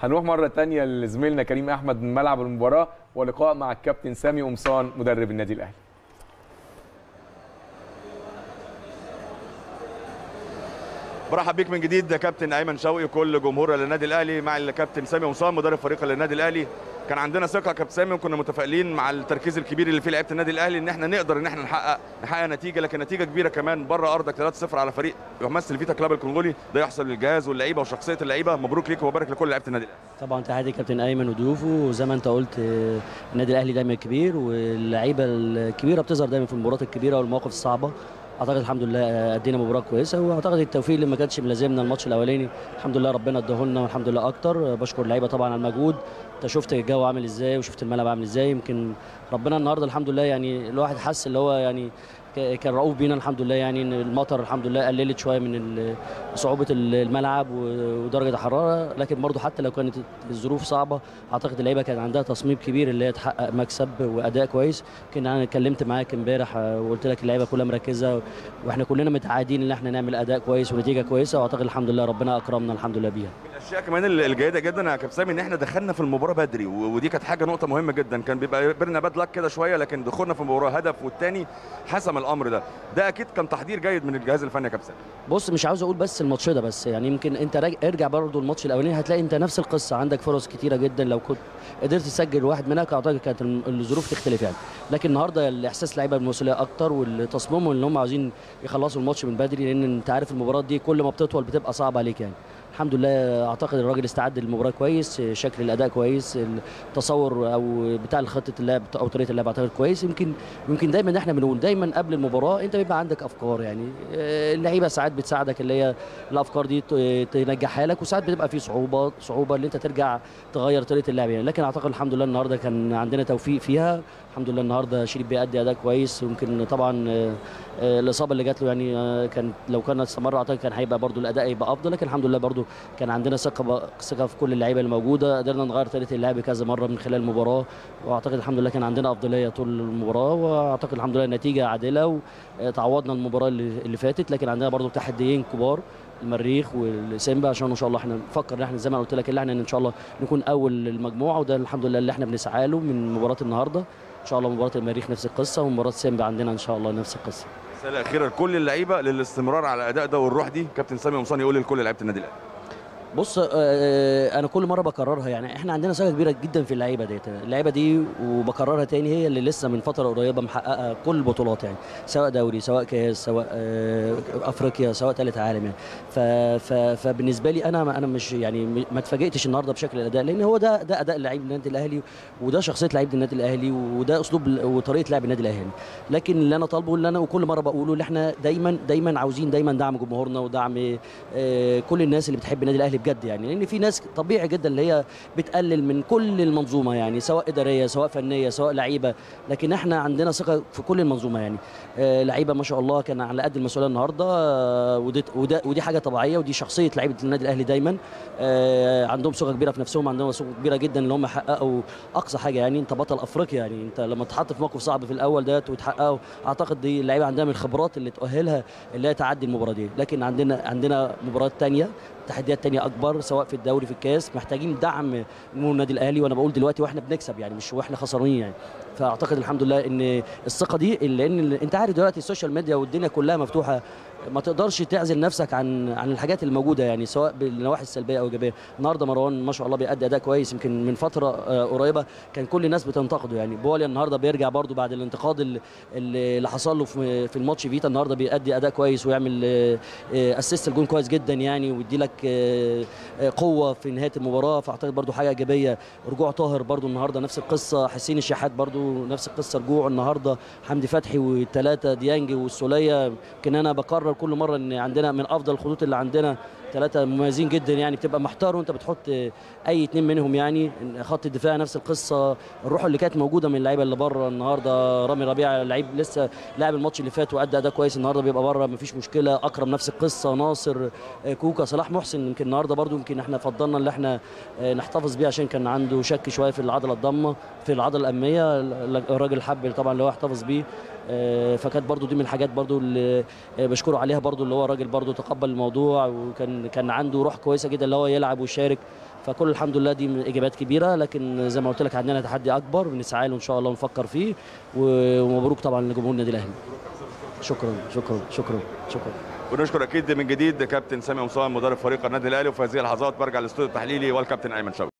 هنروح مره تانية لزميلنا كريم احمد من ملعب المباراه ولقاء مع الكابتن سامي قمصان مدرب النادي الاهلي برحب بيك من جديد يا كابتن ايمن شوقي وكل جمهور النادي الاهلي مع الكابتن سامي قمصان مدرب فريق النادي الاهلي كان عندنا ثقه يا كابتن سامي وكنا متفائلين مع التركيز الكبير اللي فيه لعيبه النادي الاهلي ان احنا نقدر ان احنا نحقق نحقق نتيجه لكن نتيجه كبيره كمان بره ارضك 3-0 على فريق يمثل فيتا كلاب الكونغولي ده يحصل للجهاز واللعيبه وشخصيه اللعيبه مبروك ليك ومبارك لكل لعيبه النادي الاهلي طبعا تحياتي كابتن ايمن وضيوفه وزي ما انت قلت آه، النادي الاهلي دايما كبير واللعيبه الكبيره بتظهر دايما في المباريات الكبيره والمواقف الصعبه اعتقد الحمد لله آه، ادينا مباراه كويسه واعتقد التوفيق اللي ما كانش ملازمنا الماتش الاولاني الحمد لله ربنا اداهولنا والحمد لله اكتر آه، بشكر اللعيبه طبعا على المجهود انت شفت الجو عامل ازاي وشفت الملعب عامل ازاي يمكن ربنا النهارده الحمد لله يعني الواحد حس اللي هو يعني ك- كان رؤوف بينا الحمد لله يعني ان المطر الحمد لله قللت شويه من ال- صعوبه ال- الملعب و- ودرجه الحراره لكن برضو حتى لو كانت الظروف صعبه اعتقد اللعيبه كان عندها تصميم كبير اللي هي تحقق مكسب واداء كويس يمكن انا اتكلمت معاك امبارح آه، وقلت لك اللعيبه كلها مركزه واحنا كلنا متعادين ان احنا نعمل اداء كويس ونتيجه كويسه واعتقد الحمد لله ربنا اكرمنا الحمد لله بيها من الاشياء كمان ال- الجيده جدا يا كابتن سامي ان احنا دخلنا في المباراه بدري و- ودي كانت حاجه نقطه مهمه جدا كان بيبقى بينا باد لك كده شويه لكن دخولنا في المباراه هدف والتاني حسم الامر ده ده اكيد كان تحضير جيد من الجهاز الفني يا كابتن سامي بص مش عاوز اقول بس الماتش ده بس يعني يمكن انت راج... ارجع برضه الماتش الاولاني هتلاقي انت نفس القصه عندك فرص كتيره جدا لو كنت قدرت تسجل واحد منها اعتقد كانت الم- الظروف تختلف يعني لكن النهارده الاحساس اللعيبه بالمسؤوليه اكتر والتصميم اللي هم عاوزين يخلصوا الماتش من بدري لان انت عارف المباراه دي كل ما بتطول بتبقى صعبه عليك يعني الحمد لله اعتقد الراجل استعد للمباراه كويس شكل الاداء كويس التصور او بتاع خطه اللعب او طريقه اللعب اعتقد كويس يمكن يمكن دايما احنا بنقول دايما قبل المباراه انت بيبقى عندك افكار يعني آه، اللعيبه ساعات بتساعدك اللي هي الافكار دي ت- تنجحها لك وساعات بتبقى في صعوبات صعوبه اللي انت ترجع تغير طريقه اللعب يعني لكن اعتقد الحمد لله النهارده كان عندنا توفيق فيها الحمد لله النهارده شريف بيأدي اداء كويس يمكن طبعا آه، آه، الاصابه اللي جات له يعني آه، كان لو كان استمر اعتقد كان هيبقى برضو الاداء يبقى افضل لكن الحمد لله برضو كان عندنا ثقه ب- ثقه في كل اللعيبه الموجوده قدرنا نغير طريقه اللعب كذا مره من خلال المباراه واعتقد الحمد لله كان عندنا افضليه طول المباراه واعتقد الحمد لله النتيجه عادله وتعوضنا المباراه اللي اللي فاتت لكن عندنا برضو تحديين كبار المريخ والسيمبا عشان ان شاء الله احنا نفكر ان احنا زي ما قلت لك ان احنا ان شاء الله نكون اول المجموعه وده الحمد لله اللي احنا بنسعى له من مباراه النهارده ان شاء الله مباراه المريخ نفس القصه ومباراه سيمبا عندنا ان شاء الله نفس القصه رساله اخيره لكل اللعيبه للاستمرار على الاداء ده والروح دي كابتن سامي قمصان يقول لكل لعيبه النادي الاهلي بص آه، آه، انا كل مره بكررها يعني احنا عندنا ثقه كبيره جدا في اللعيبه ديت اللعيبه دي وبكررها تاني هي اللي لسه من فتره قريبه محققه كل البطولات يعني سواء دوري سواء كاس سواء آه، افريقيا سواء ثالث عالم يعني ف ف فبالنسبه لي انا انا مش يعني م- ما اتفاجئتش النهارده بشكل الاداء لان هو ده ده اداء لعيب النادي الاهلي وده شخصيه لعيبه النادي الاهلي وده اسلوب ال- وطريقه لعب النادي الاهلي لكن اللي انا طالبه اللي انا وكل مره بقوله اللي احنا دايما دايما عاوزين دايما دعم جمهورنا ودعم آه، كل الناس اللي بتحب النادي الاهلي بجد يعني لان في ناس طبيعي جدا اللي هي بتقلل من كل المنظومه يعني سواء اداريه سواء فنيه سواء لعيبه لكن احنا عندنا ثقه في كل المنظومه يعني آه، لعيبه ما شاء الله كان على قد المسؤوليه النهارده آه، ودي وده ودي حاجه طبيعيه ودي شخصيه لعيبه النادي الاهلي دايما آه، عندهم ثقه كبيره في نفسهم عندهم ثقه كبيره جدا ان هم يحققوا اقصى حاجه يعني انت بطل افريقيا يعني انت لما تحط في موقف صعب في الاول ده وتحققه اعتقد دي اللعيبه عندها من الخبرات اللي تؤهلها اللي هي تعدي المباراه دي لكن عندنا عندنا مباريات تانية تحديات تانية اكبر سواء في الدوري في الكاس محتاجين دعم من النادي الاهلي وانا بقول دلوقتي واحنا بنكسب يعني مش واحنا خسرانين يعني فاعتقد الحمد لله ان الثقه دي لان انت عارف دلوقتي السوشيال ميديا والدنيا كلها مفتوحه ما تقدرش تعزل نفسك عن عن الحاجات الموجوده يعني سواء بالنواحي السلبيه او الايجابيه النهارده مروان ما شاء الله بيأدي اداء كويس يمكن من فتره آه، قريبه كان كل الناس بتنتقده يعني بوليا النهارده بيرجع برده بعد الانتقاد اللي, اللي حصل له في في الماتش فيتا النهارده بيأدي اداء كويس ويعمل اسيست الجون كويس جدا يعني ويدي لك آه، آه، قوه في نهايه المباراه فاعتقد برده حاجه ايجابيه رجوع طاهر برده النهارده نفس القصه حسين الشحات برده نفس القصه رجوع النهارده حمدي فتحي والثلاثه ديانج والسوليه يمكن انا بكرر كل مره ان عندنا من افضل الخطوط اللي عندنا ثلاثه مميزين جدا يعني بتبقى محتار وانت بتحط اي اتنين منهم يعني خط الدفاع نفس القصه الروح اللي كانت موجوده من اللعيبه اللي بره النهارده رامي ربيعه لعيب لسه لاعب الماتش اللي فات وادى اداء كويس النهارده بيبقى بره مفيش مشكله اكرم نفس القصه ناصر آه، كوكا صلاح محسن يمكن النهارده برده يمكن احنا فضلنا ان احنا آه، نحتفظ بيه عشان كان عنده شك شويه في العضله الضمه في العضله الاماميه الراجل حب طبعا اللي هو يحتفظ بيه آه، فكانت برضو دي من الحاجات برضو اللي آه، بشكره عليها برضو اللي هو الراجل برضو تقبل الموضوع وكان كان عنده روح كويسه جدا اللي هو يلعب ويشارك فكل الحمد لله دي من اجابات كبيره لكن زي ما قلت لك عندنا تحدي اكبر بنسعى له ان شاء الله ونفكر فيه و- ومبروك طبعا لجمهور النادي الاهلي شكرا شكرا شكرا شكرا ونشكر اكيد من جديد كابتن سامي قمصان مدرب فريق النادي الاهلي وفي هذه اللحظات برجع للاستوديو التحليلي والكابتن ايمن شوقي